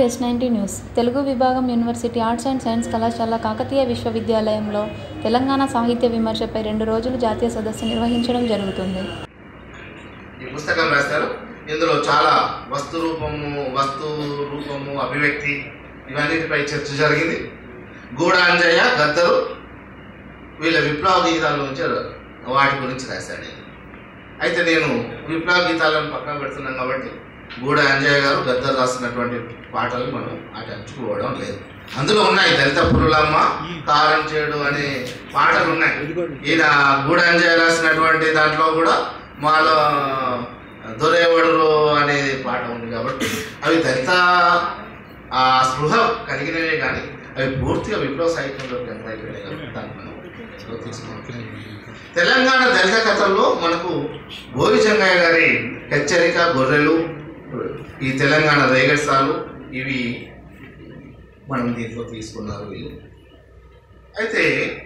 Yes ninety news Telugu విభాగం university arts and science కళాశాల కాకతీయ విశ్వవిద్యాలయంలో తెలంగాణ సాహిత్య విమర్శపై రెండు రోజులు జాతీయ సదస్సు నిర్వహించడం జరుగుతుంది ఈ పుస్తకం రాస్తారు ఇందులో చాలా వస్తు రూపము వస్తు రూపము అభివ్యక్తి ఇవన్నిటిపై చర్చ జరిగింది గూడ అంజయ్య గద్దరు వీళ్ళ విప్లవ గీతాల నుంచి వాటి గురించి రాశాడు నేను. అయితే నేను విప్లవ గీతాలను పక్కన పెడుతున్నాం కాబట్టి గూడ అంజయ్య గారు గద్దరు రాసినటువంటి పాటలు మనం అటంచుకోవడం లేదు అందులో ఉన్నాయి దళిత పురులమ్మ కారం చేడు అనే పాటలు ఉన్నాయి ఈయన గూడ అంజయ్య రాసినటువంటి దాంట్లో కూడా మాలో దొరేవడురు అనే పాట ఉంది కాబట్టి అవి దళిత ఆ స్పృహ కలిగినవే కానీ అవి పూర్తిగా విప్లవ సాహిత్యంలోకి ఎంత అయిపోయినాయి కాబట్టి దాన్ని మనం ఎప్పుడో తీసుకోవాలి. తెలంగాణ దళిత కథల్లో మనకు గోవి చెంగయ్య గారి హెచ్చరిక గొర్రెలు ఈ తెలంగాణ రేగడ్సాలు ఇవి మనం దీంట్లో తీసుకున్నారు వీళ్ళు అయితే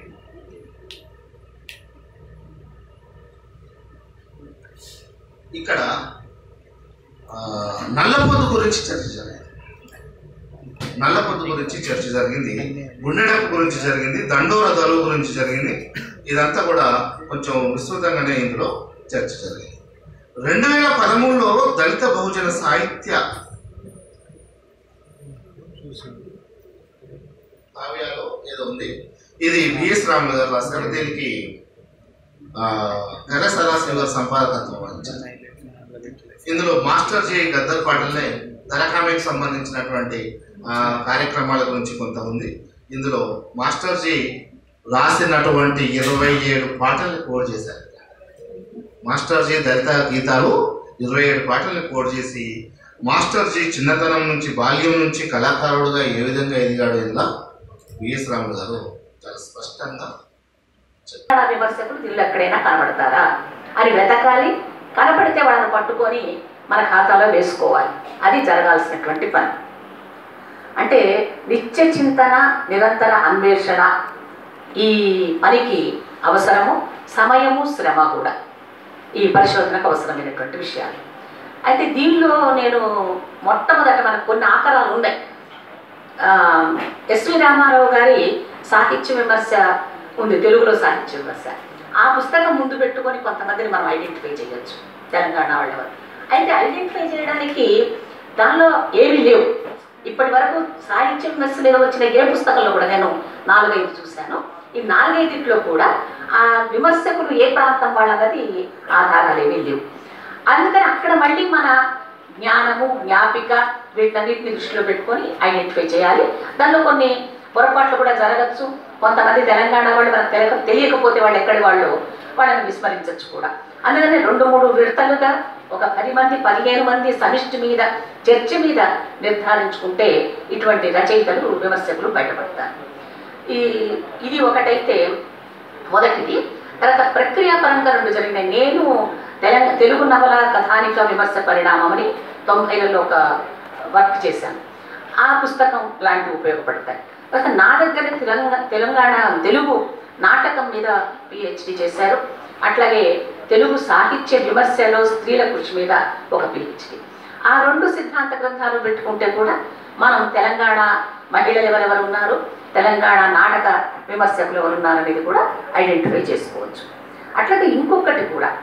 ఇక్కడ ఆ, నల్లపొద్దు గురించి చర్చ జరిగింది నల్లపొద్దు గురించి చర్చ జరిగింది గుండెడప్పు గురించి జరిగింది దండోర దలువు గురించి జరిగింది ఇదంతా కూడా కొంచెం విస్తృతంగానే ఇందులో చర్చ జరిగింది రెండు వేల పదమూడులో దళిత బహుజన సాహిత్య కావ్యాలో ఏదో ఉంది ఇది బిఎస్ రాములు గారు రాశారు దీనికి ఆ, గల సదాశివ గారు సంపాదకత్వం వహించారు ఇందులో మాస్టర్ జే గద్దర్ పాటలనే దరఖామేకి సంబంధించినటువంటి ఆ, కార్యక్రమాల గురించి కొంత ఉంది ఇందులో మాస్టర్ జీ రాసినటువంటి ఇరవై ఏడు పాటల్ని కోడ్ చేశారు మాస్టర్ జీ దళిత గీతాలు ఇరవై ఏడు పాటల్ని కోడ్ చేసి మాస్టర్ జీ చిన్నతనం నుంచి బాల్యం నుంచి కళాకారుడుగా ఏ విధంగా ఎదిగాడు ఇలా విఎస్ రాములు గారు చాలా స్పష్టంగా తెలంగాణ విమర్శకులు వీళ్ళు ఎక్కడైనా కనబడతారా అని వెతకాలి కనపడితే వాళ్ళని పట్టుకొని మన ఖాతాలో వేసుకోవాలి అది జరగాల్సినటువంటి పని అంటే నిత్య చింతన నిరంతర అన్వేషణ ఈ పనికి అవసరము సమయము శ్రమ కూడా ఈ పరిశోధనకు అవసరమైనటువంటి విషయాలు అయితే దీనిలో నేను మొట్టమొదట మనకు కొన్ని ఆకరాలు ఉన్నాయి ఆ, ఎస్వి రామారావు గారి సాహిత్య విమర్శ ఉంది తెలుగులో సాహిత్య విమర్శ ఆ పుస్తకం ముందు పెట్టుకొని కొంతమందిని మనం ఐడెంటిఫై చేయొచ్చు తెలంగాణ వాళ్ళ వారు అయితే ఐడెంటిఫై చేయడానికి దానిలో ఏమీ లేవు ఇప్పటి వరకు సాహిత్య విమర్శ మీద వచ్చిన ఏ పుస్తకంలో కూడా నేను నాలుగైదు చూశాను ఈ నాలుగైదిట్లో కూడా ఆ విమర్శకులు ఏ ప్రాంతం వాళ్ళన్నది ఆధారాలు ఏమీ లేవు అందుకని అక్కడ మళ్ళీ మన జ్ఞానము జ్ఞాపిక వీటన్నిటిని దృష్టిలో పెట్టుకొని ఐడెంటిఫై చేయాలి దానిలో కొన్ని పొరపాట్లు కూడా జరగచ్చు కొంతమంది తెలంగాణ వాళ్ళు మనకు తెలియక తెలియకపోతే వాళ్ళు ఎక్కడి వాళ్ళు వాళ్ళని విస్మరించవచ్చు కూడా అందుకని రెండు మూడు విడతలుగా ఒక పది మంది పదిహేను మంది సమిష్టి మీద చర్చ మీద నిర్ధారించుకుంటే ఇటువంటి రచయితలు విమర్శకులు బయటపడతారు ఈ ఇది ఒకటైతే మొదటిది తర్వాత ప్రక్రియాపరంగా రెండు జరిగినాయి నేను తెలంగాణ తెలుగు నవల కథానిక విమర్శ పరిణామం అని తొంభైలలో ఒక వర్క్ చేశాను ఆ పుస్తకం లాంటివి ఉపయోగపడతాయి తర్వాత నా దగ్గర తెలంగాణ తెలంగాణ తెలుగు నాటకం మీద పిహెచ్డి చేశారు అట్లాగే తెలుగు సాహిత్య విమర్శలో స్త్రీల కృషి మీద ఒక పిహెచ్డి ఆ రెండు సిద్ధాంత గ్రంథాలు పెట్టుకుంటే కూడా మనం తెలంగాణ మహిళలు ఎవరెవరు ఉన్నారు తెలంగాణ నాటక విమర్శకులు ఎవరు ఉన్నారు అనేది కూడా ఐడెంటిఫై చేసుకోవచ్చు అట్లాగే ఇంకొకటి కూడా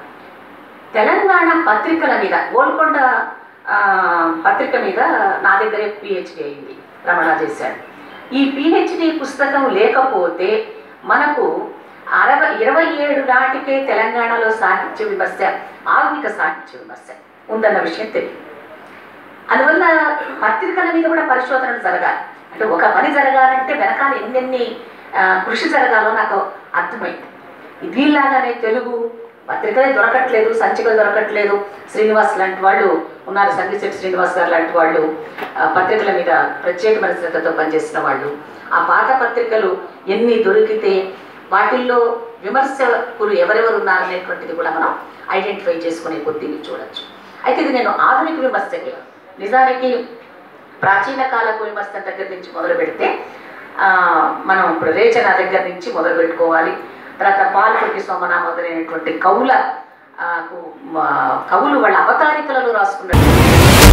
తెలంగాణ పత్రికల మీద గోల్కొండ ఆ, పత్రిక మీద నా దగ్గరే పిహెచ్డి అయింది రమణ చేశాడు ఈ పిహెచ్డి పుస్తకం లేకపోతే మనకు అరవై ఇరవై ఏడు నాటికే తెలంగాణలో సాహిత్య విమర్శ ఆధునిక సాహిత్య విమర్శ ఉందన్న విషయం తెలియదు అందువల్ల పత్రికల మీద కూడా పరిశోధనలు జరగాలి అంటే ఒక పని జరగాలంటే వెనకాల ఎన్నెన్ని ఆ, కృషి జరగాలో నాకు అర్థమైంది దీనిలాగానే తెలుగు పత్రికలే దొరకట్లేదు సంచికలు దొరకట్లేదు శ్రీనివాస్ లాంటి వాళ్ళు ఉన్నారు సంగీశెట్టి శ్రీనివాస్ గారు లాంటి వాళ్ళు ఆ, పత్రికల మీద ప్రత్యేకమైన శ్రద్ధతో పనిచేసిన వాళ్ళు ఆ పాత పత్రికలు ఎన్ని దొరికితే వాటిల్లో విమర్శకులు ఎవరెవరు ఉన్నారనేటువంటిది కూడా మనం ఐడెంటిఫై చేసుకునే కొద్దీ చూడొచ్చు అయితే ఇది నేను ఆధునిక విమర్శకి నిజానికి ప్రాచీన కాలపు విమర్శ దగ్గర నుంచి మొదలు పెడితే ఆ, మనం ఇప్పుడు రేచన దగ్గర నుంచి మొదలు పెట్టుకోవాలి తర్వాత పాల్పొట్టి సోమన మొదలైనటువంటి కవుల ఆ, కు- మా- కవులు వాళ్ళ అవతారికలలో రాసుకున్నటువంటి